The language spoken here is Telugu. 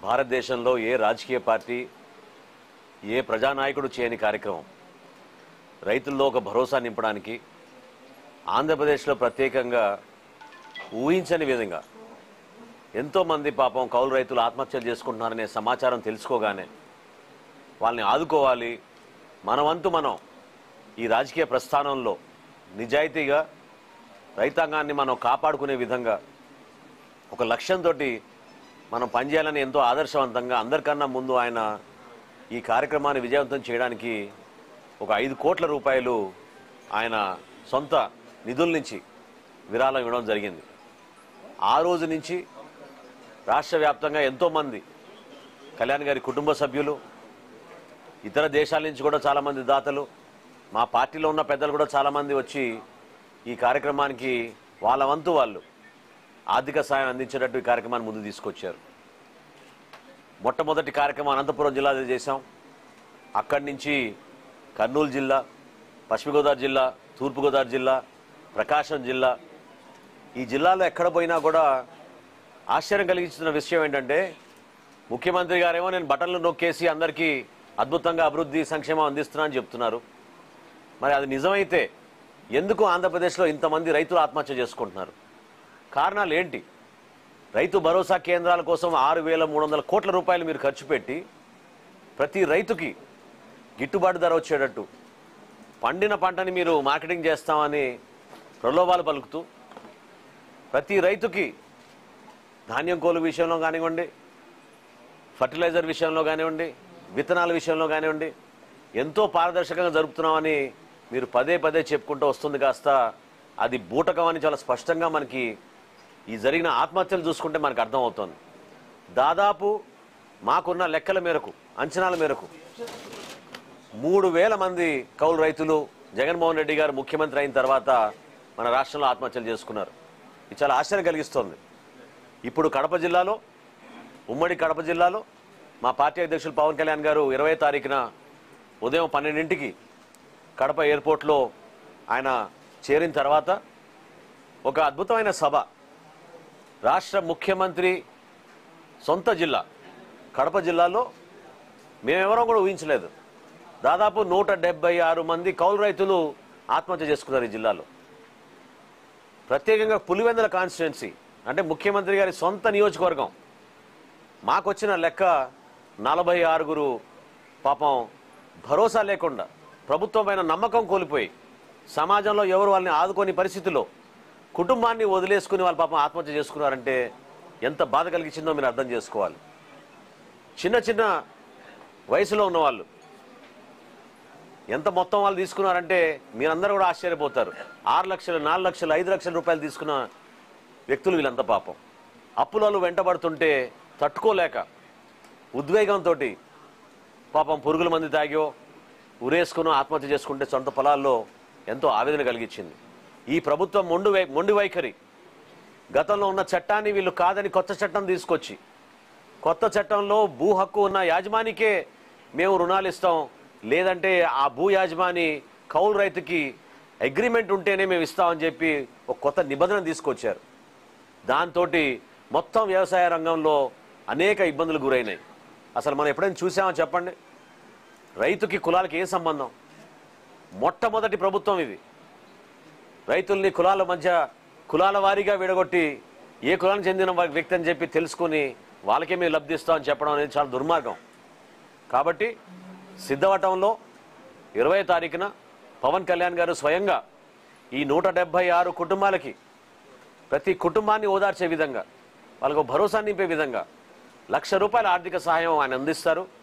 భారతదేశంలో ఏ రాజకీయ పార్టీ ఏ ప్రజానాయకుడు చేయని కార్యక్రమం రైతుల్లో ఒక భరోసా నింపడానికి ఆంధ్రప్రదేశ్లో ప్రత్యేకంగా ఊహించని విధంగా ఎంతోమంది పాపం కౌలు రైతులు ఆత్మహత్యలు చేసుకుంటున్నారనే సమాచారం తెలుసుకోగానే వాళ్ళని ఆదుకోవాలి మన వంతు మనం ఈ రాజకీయ ప్రస్థానంలో నిజాయితీగా రైతాంగాన్ని మనం కాపాడుకునే విధంగా ఒక లక్ష్యంతో మనం పనిచేయాలని ఎంతో ఆదర్శవంతంగా అందరికన్నా ముందు ఆయన ఈ కార్యక్రమాన్ని విజయవంతం చేయడానికి ఒక ఐదు కోట్ల రూపాయలు ఆయన సొంత నిధుల నుంచి విరాళం ఇవ్వడం జరిగింది ఆ రోజు నుంచి రాష్ట్ర వ్యాప్తంగా ఎంతోమంది కళ్యాణ్ గారి కుటుంబ సభ్యులు ఇతర దేశాల నుంచి కూడా చాలామంది దాతలు మా పార్టీలో ఉన్న పెద్దలు కూడా చాలామంది వచ్చి ఈ కార్యక్రమానికి వాళ్ళ వంతు వాళ్ళు ఆర్థిక సాయం అందించేటట్టు ఈ కార్యక్రమాన్ని ముందు తీసుకొచ్చారు మొట్టమొదటి కార్యక్రమం అనంతపురం జిల్లాలో చేశాం అక్కడి నుంచి కర్నూలు జిల్లా పశ్చిమ గోదావరి జిల్లా తూర్పుగోదావరి జిల్లా ప్రకాశం జిల్లా ఈ జిల్లాలో ఎక్కడ పోయినా కూడా ఆశ్చర్యం కలిగించిన విషయం ఏంటంటే ముఖ్యమంత్రి గారేమో నేను బటన్లు నొక్కేసి అందరికీ అద్భుతంగా అభివృద్ధి సంక్షేమం అందిస్తున్నా అని చెప్తున్నారు మరి అది నిజమైతే ఎందుకు ఆంధ్రప్రదేశ్లో ఇంతమంది రైతులు ఆత్మహత్య చేసుకుంటున్నారు కారణాలు ఏంటి రైతు భరోసా కేంద్రాల కోసం ఆరు వేల మూడు వందల కోట్ల రూపాయలు మీరు ఖర్చు పెట్టి ప్రతి రైతుకి గిట్టుబాటు ధర వచ్చేటట్టు పండిన పంటని మీరు మార్కెటింగ్ చేస్తామని ప్రలోభాలు పలుకుతూ ప్రతి రైతుకి ధాన్యం కోలు విషయంలో కానివ్వండి ఫర్టిలైజర్ విషయంలో కానివ్వండి విత్తనాల విషయంలో కానివ్వండి ఎంతో పారదర్శకంగా జరుపుతున్నామని మీరు పదే పదే చెప్పుకుంటూ వస్తుంది కాస్త అది బూటకం అని చాలా స్పష్టంగా మనకి ఈ జరిగిన ఆత్మహత్యలు చూసుకుంటే మనకు అర్థమవుతోంది దాదాపు మాకున్న లెక్కల మేరకు అంచనాల మేరకు మూడు వేల మంది కౌలు రైతులు జగన్మోహన్ రెడ్డి గారు ముఖ్యమంత్రి అయిన తర్వాత మన రాష్ట్రంలో ఆత్మహత్యలు చేసుకున్నారు ఇది చాలా ఆశ్చర్యం కలిగిస్తోంది ఇప్పుడు కడప జిల్లాలో ఉమ్మడి కడప జిల్లాలో మా పార్టీ అధ్యక్షులు పవన్ కళ్యాణ్ గారు ఇరవై తారీఖున ఉదయం పన్నెండింటికి కడప ఎయిర్పోర్ట్లో ఆయన చేరిన తర్వాత ఒక అద్భుతమైన సభ రాష్ట్ర ముఖ్యమంత్రి సొంత జిల్లా కడప జిల్లాలో మేమెవరో కూడా ఊహించలేదు దాదాపు నూట డెబ్బై ఆరు మంది కౌలు రైతులు ఆత్మహత్య చేసుకున్నారు ఈ జిల్లాలో ప్రత్యేకంగా పులివెందుల కాన్స్టిట్యున్సీ అంటే ముఖ్యమంత్రి గారి సొంత నియోజకవర్గం మాకొచ్చిన లెక్క నలభై ఆరుగురు పాపం భరోసా లేకుండా ప్రభుత్వం పైన నమ్మకం కోల్పోయి సమాజంలో ఎవరు వాళ్ళని ఆదుకోని పరిస్థితిలో కుటుంబాన్ని వదిలేసుకుని వాళ్ళ పాపం ఆత్మహత్య చేసుకున్నారంటే ఎంత బాధ కలిగించిందో మీరు అర్థం చేసుకోవాలి చిన్న చిన్న వయసులో ఉన్నవాళ్ళు ఎంత మొత్తం వాళ్ళు తీసుకున్నారంటే మీరందరూ కూడా ఆశ్చర్యపోతారు ఆరు లక్షలు నాలుగు లక్షలు ఐదు లక్షల రూపాయలు తీసుకున్న వ్యక్తులు వీళ్ళంతా పాపం అప్పులలో వెంటబడుతుంటే తట్టుకోలేక ఉద్వేగంతో పాపం పురుగుల మంది తాగో ఉరేసుకుని ఆత్మహత్య చేసుకుంటే సొంత పొలాల్లో ఎంతో ఆవేదన కలిగించింది ఈ ప్రభుత్వం మొండు వై మొండి వైఖరి గతంలో ఉన్న చట్టాన్ని వీళ్ళు కాదని కొత్త చట్టం తీసుకొచ్చి కొత్త చట్టంలో భూ హక్కు ఉన్న యాజమానికే మేము రుణాలు ఇస్తాం లేదంటే ఆ భూ యాజమాని కౌలు రైతుకి అగ్రిమెంట్ ఉంటేనే మేము ఇస్తామని చెప్పి ఒక కొత్త నిబంధన తీసుకొచ్చారు దాంతో మొత్తం వ్యవసాయ రంగంలో అనేక ఇబ్బందులు గురైనాయి అసలు మనం ఎప్పుడైనా చూసామో చెప్పండి రైతుకి కులాలకి ఏ సంబంధం మొట్టమొదటి ప్రభుత్వం ఇది రైతుల్ని కులాల మధ్య కులాల వారీగా విడగొట్టి ఏ కులానికి చెందిన వా- వ్యక్తి అని చెప్పి తెలుసుకుని వాళ్ళకే మేము లబ్ధిస్తామని చెప్పడం అనేది చాలా దుర్మార్గం కాబట్టి సిద్ధవటంలో ఇరవై తారీఖున పవన్ కళ్యాణ్ గారు స్వయంగా ఈ నూట డెబ్బై ఆరు కుటుంబాలకి ప్రతి కుటుంబాన్ని ఓదార్చే విధంగా వాళ్ళకు భరోసా నింపే విధంగా లక్ష రూపాయల ఆర్థిక సహాయం ఆయన అందిస్తారు